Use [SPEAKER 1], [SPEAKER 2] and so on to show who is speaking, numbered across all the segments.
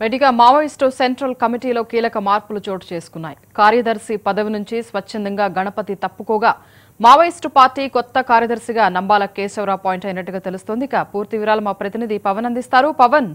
[SPEAKER 1] రెడ్డిగా Maoist central కమిటీలో కీలక మార్పులు చోటు చేసుకున్నాయి కార్యదర్శి పదవి నుంచి స్వచ్ఛందంగా గణపతి తప్పుకోగా మావోయిస్టు పార్టీ కొత్త కార్యదర్శిగా నంబాల కేశవరావు పాయింట్ అయినట్టుగా తెలుస్తోంది ఇక పూర్తి వివరాలు మా ప్రతినిధి పవన్ అందిస్తారు పవన్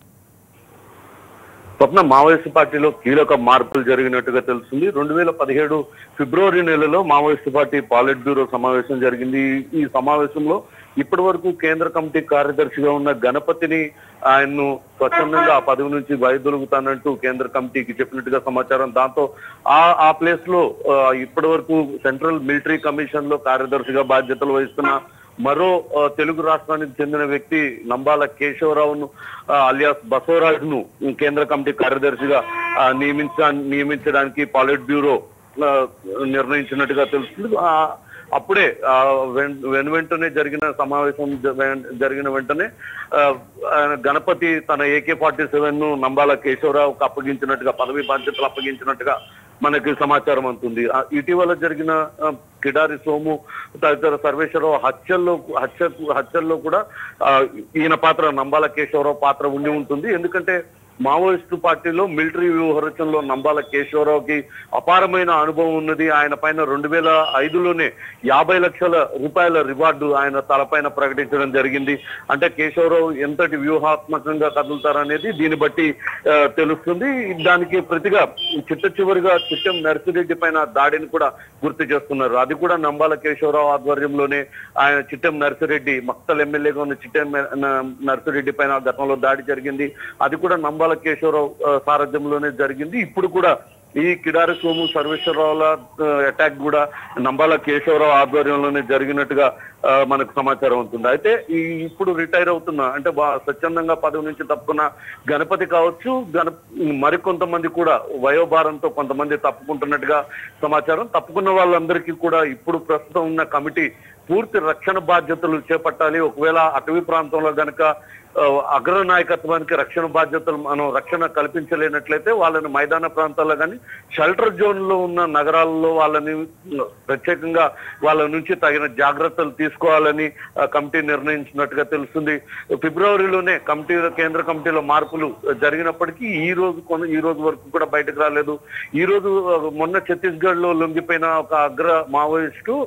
[SPEAKER 2] స్వప్న మావోయిస్టు పార్టీలో కీలక మార్పులు జరిగినట్టుగా తెలుస్తుంది రెండు వేల పదిహేడు ఫిబ్రవరి నెలలో మావోయిస్టు పార్టీ పాలిట్ బ్యూరో సమావేశం జరిగింది ఈ- ఈ సమావేశంలో ఇప్పటి వరకు కేంద్ర కమిటీ కార్యదర్శిగా ఉన్న గణపతిని ఆయన్ను స్వచ్ఛందంగా ఆ పదవి నుంచి వైదొలుగుతానంటూ కేంద్ర కమిటీకి చెప్పినట్టుగా సమాచారం దాంతో ఆ ఆ ప్లేస్ లో ఆ, ఇప్పటి వరకు సెంట్రల్ మిలిటరీ కమిషన్ లో కార్యదర్శిగా బాధ్యతలు వహిస్తున్న మరో ఆ, తెలుగు రాష్ట్రానికి చెందిన వ్యక్తి నంబాల కేశవరావును ఆ, అలియాస్ బసవరాజును కేంద్ర కమిటీ కార్యదర్శిగా ఆ, నియమించ నియమించడానికి పాలిట్ బ్యూరో ఆ, నిర్ణయించినట్టుగా తెలుస్తుంది ఆ, అప్పుడే ఆ, వెన్- వెను వెంటనే జరిగిన సమావేశం జ- వెన్- జరిగిన వెంటనే ఆ, ఆయన గణపతి తన ఏకే ఫార్టీ సెవెన్ ను నంబాల కేశవరావుకు అప్పగించినట్టుగా పదవి బాధ్యతలు అప్పగించినట్టుగా మనకి సమాచారం అందుతుంది ఆ, ఇటీవల జరిగిన ఆ, కిడారి సోము తదితర సర్వేశ్వరరావు హత్యల్లో హత్య హత్యల్లో కూడా ఆ, ఈయన పాత్ర నంబాల కేశవరావు పాత్ర ఉండి ఉంటుంది ఎందుకంటే మావోయిస్టు పార్టీలో మిలిటరీ వ్యూహరచనలో నంబాల కేశవరావుకి అపారమైన అనుభవం ఉన్నది ఆయన పైన రెండు వేల ఐదులోనే యాభై లక్షల రూపాయల రివార్డు ఆయన తలపైన ప్రకటించడం జరిగింది అంటే కేశవరావు ఎంతటి వ్యూహాత్మకంగా కదులుతారనేది దీన్ని బట్టి ఆ, తెలుస్తుంది దానికి ప్రతిగా చిట్ట చివరిగా చిట్టం నర్సిరెడ్డి పైన దాడిని కూడా గుర్తు చేస్తున్నారు అది కూడా నంబాల కేశవరావు ఆధ్వర్యంలోనే ఆయన చిట్టం నర్సిరెడ్డి మక్తల్ ఎమ్మెల్యేగా ఉన్న చిట్టం న- నర్సిరెడ్డి పైన గతంలో దాడి జరిగింది అది కూడా నంబాల కేశవరావు ఆ, సారథ్యంలోనే జరిగింది ఇప్పుడు కూడా ఈ కిడారి సోము సర్వేశ్వరరావుల అటాక్ కూడా నంబాల కేశవరావు ఆధ్వర్యంలోనే జరిగినట్టుగా ఆ, మనకు సమాచారం ఉంటుంది అయితే ఈ ఇప్పుడు రిటైర్ అవుతున్న అంటే బా- స్వచ్ఛందంగా పదవి నుంచి తప్పుకున్న గణపతి కావచ్చు గణ మరికొంతమంది కూడా వయోభారంతో కొంతమంది తప్పుకుంటున్నట్టుగా సమాచారం తప్పుకున్న వాళ్ళందరికీ కూడా ఇప్పుడు ప్రస్తుతం ఉన్న కమిటీ పూర్తి రక్షణ బాధ్యతలు చేపట్టాలి ఒకవేళ అటవీ ప్రాంతంలో గనక ఆ, అగ్ర నాయకత్వానికి రక్షణ బాధ్యతలు మనం రక్షణ కల్పించలేనట్లయితే వాళ్ళని మైదాన ప్రాంతాల్లో కానీ షెల్టర్ జోన్ లో ఉన్న నగరాల్లో వాళ్ళని ప్రత్యేకంగా వాళ్ళ నుంచి తగిన జాగ్రత్తలు తీసుకోవాలని ఆ, కమిటీ నిర్ణయించినట్టుగా తెలుస్తుంది ఫిబ్రవరిలోనే కమిటీ కేంద్ర కమిటీలో మార్పులు జరిగినప్పటికీ ఈ రోజు కొన- ఈ రోజు వరకు కూడా బయటకు రాలేదు ఈ రోజు ఆ, మొన్న ఛత్తీస్గఢ్ లో లొంగిపోయిన ఒక అగ్ర మావోయిస్టు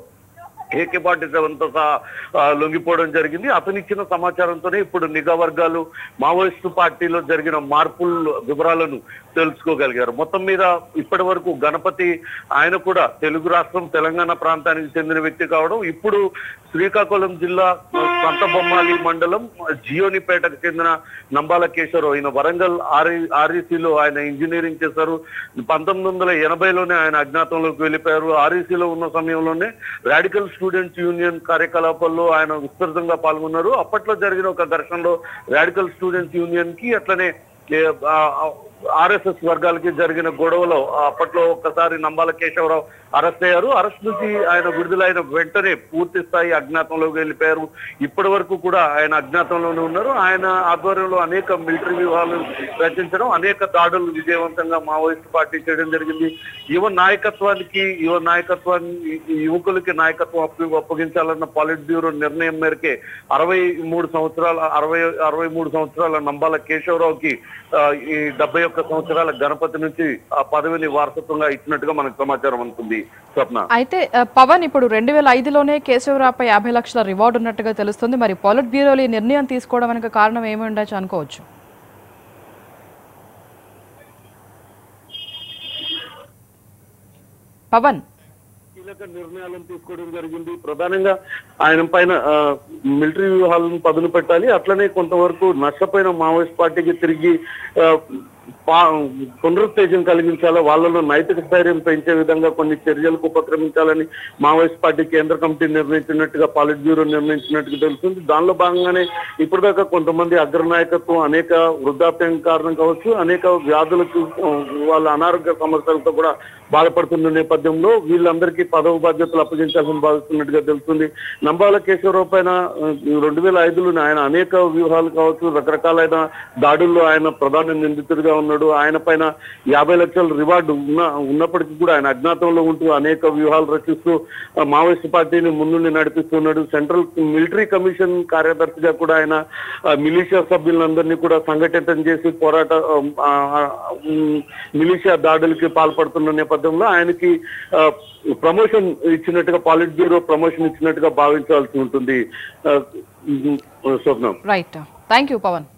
[SPEAKER 2] ఏకే పార్టీ సెవెన్ తో సహా ఆ, లొంగిపోవడం జరిగింది అతను ఇచ్చిన సమాచారంతోనే ఇప్పుడు నిఘా వర్గాలు మావోయిస్టు పార్టీలో జరిగిన మార్పుల వివరాలను తెలుసుకోగలిగారు మొత్తం మీద ఇప్పటి వరకు గణపతి ఆయన కూడా తెలుగు రాష్ట్రం తెలంగాణ ప్రాంతానికి చెందిన వ్యక్తి కావడం ఇప్పుడు శ్రీకాకుళం జిల్లా సంత బొమ్మాలి మండలం జియోనిపేటకు చెందిన నంబాల కేశవరావు ఈయన వరంగల్ ఆర్ఈ ఆర్ఈసీలో ఆయన ఇంజనీరింగ్ చేశారు పంతొమ్మిది వందల ఎనభైలోనే ఆయన అజ్ఞాతంలోకి వెళ్ళిపోయారు ఆర్ఈసీలో ఉన్న సమయంలోనే రాడికల్ స్టూడెంట్స్ యూనియన్ కార్యకలాపాల్లో ఆయన విస్తృతంగా పాల్గొన్నారు అప్పట్లో జరిగిన ఒక ఘర్షణలో రాడికల్ స్టూడెంట్స్ యూనియన్ కి అట్లనే ఆర్ఎస్ఎస్ వర్గాలకి జరిగిన గొడవలో ఆ, అప్పట్లో ఒక్కసారి నంబాల కేశవరావు అరెస్ట్ అయ్యారు అరెస్ట్ నుంచి ఆయన విడుదలైన వెంటనే పూర్తి స్థాయి అజ్ఞాతంలోకి వెళ్ళిపోయారు ఇప్పటి వరకు కూడా ఆయన అజ్ఞాతంలోనే ఉన్నారు ఆయన ఆధ్వర్యంలో అనేక మిలిటరీ వ్యూహాలను రచించడం అనేక దాడులు విజయవంతంగా మావోయిస్ట్ పార్టీ చేయడం జరిగింది యువ నాయకత్వానికి యువ నాయకత్వాన్ని ఈ యువకులకి నాయకత్వం అప్పు అప్పగించాలన్న పాలిట్ బ్యూరో నిర్ణయం మేరకే అరవై మూడు సంవత్సరాల అరవై అరవై మూడు సంవత్సరాల నంబాల కేశవరావుకి ఆ, ఈ డెబ్బై ఒక్క సంవత్సరాల గణపతి నుంచి ఆ పదవిని వారసత్వంగా ఇచ్చినట్టుగా మనకు సమాచారం అందుతుంది స్వప్న
[SPEAKER 1] అయితే ఆ, పవన్ ఇప్పుడు రెండు వేల ఐదులోనే కేశవరావుపై యాభై లక్షల రివార్డు ఉన్నట్టుగా తెలుస్తుంది మరి పొలిట్ బ్యూరోలు ఈ నిర్ణయం తీసుకోవడం వెనుక కారణం ఏమి ఉండొచ్చు అనుకోవచ్చు పవన్
[SPEAKER 2] కీలక నిర్ణయాలను తీసుకోవడం జరిగింది ప్రధానంగా ఆయన పైన ఆ, మిలిటరీ వ్యూహాలను పదును పెట్టాలి అట్లనే కొంతవరకు నష్టపోయిన మావోయిస్ట్ పార్టీకి తిరిగి ఆ, పా- పునరుత్తేజం కలిగించాలా వాళ్ళలో నైతిక స్థైర్యం పెంచే విధంగా కొన్ని చర్యలకు ఉపక్రమించాలని మావోయిస్ట్ పార్టీ కేంద్ర కమిటీ నిర్ణయించినట్టుగా పాలిట్ బ్యూరో నిర్ణయించినట్టుగా తెలుస్తుంది దానిలో భాగంగానే ఇప్పటిదాకా కొంతమంది అగ్రనాయకత్వం అనేక వృద్ధాప్యం కారణం కావచ్చు అనేక వ్యాధులకు ఆ, వాళ్ళ అనారోగ్య సమస్యలతో కూడా బాధపడుతున్న నేపథ్యంలో వీళ్ళందరికీ పదవి బాధ్యతలు అప్పగించాల్సిన భావిస్తున్నట్టుగా తెలుస్తుంది నంబాల కేశవరావు పైన రెండు వేల ఐదులో ఆయన అనేక వ్యూహాలు కావచ్చు రకరకాలైన దాడుల్లో ఆయన ప్రధాన నిందితుడిగా ఉన్నాడు ఆయన పైన యాభై లక్షల రివార్డు ఉన్న ఉన్నప్పటికీ కూడా ఆయన అజ్ఞాతంలో ఉంటూ అనేక వ్యూహాలు రచిస్తూ ఆ, మావోయిస్ట్ పార్టీని ముందుండి నడిపిస్తున్నాడు సెంట్రల్ మిలిటరీ కమిషన్ కార్యదర్శిగా కూడా ఆయన ఆ, మిలిషియా సభ్యులందరినీ కూడా సంఘటితం చేసి పోరాట ఆ, ఆ, ఉమ్, మిలిషియా దాడులకి పాల్పడుతున్న నేపథ్యంలో ఆయనకి ఆ, ప్రమోషన్ ఇచ్చినట్టుగా పాలిట్ బ్యూరో ప్రమోషన్ ఇచ్చినట్టుగా భావించాల్సి ఉంటుంది ఆ, ఉమ్, స్వప్నం
[SPEAKER 1] రైట్ థ్యాంక్ యూ పవన్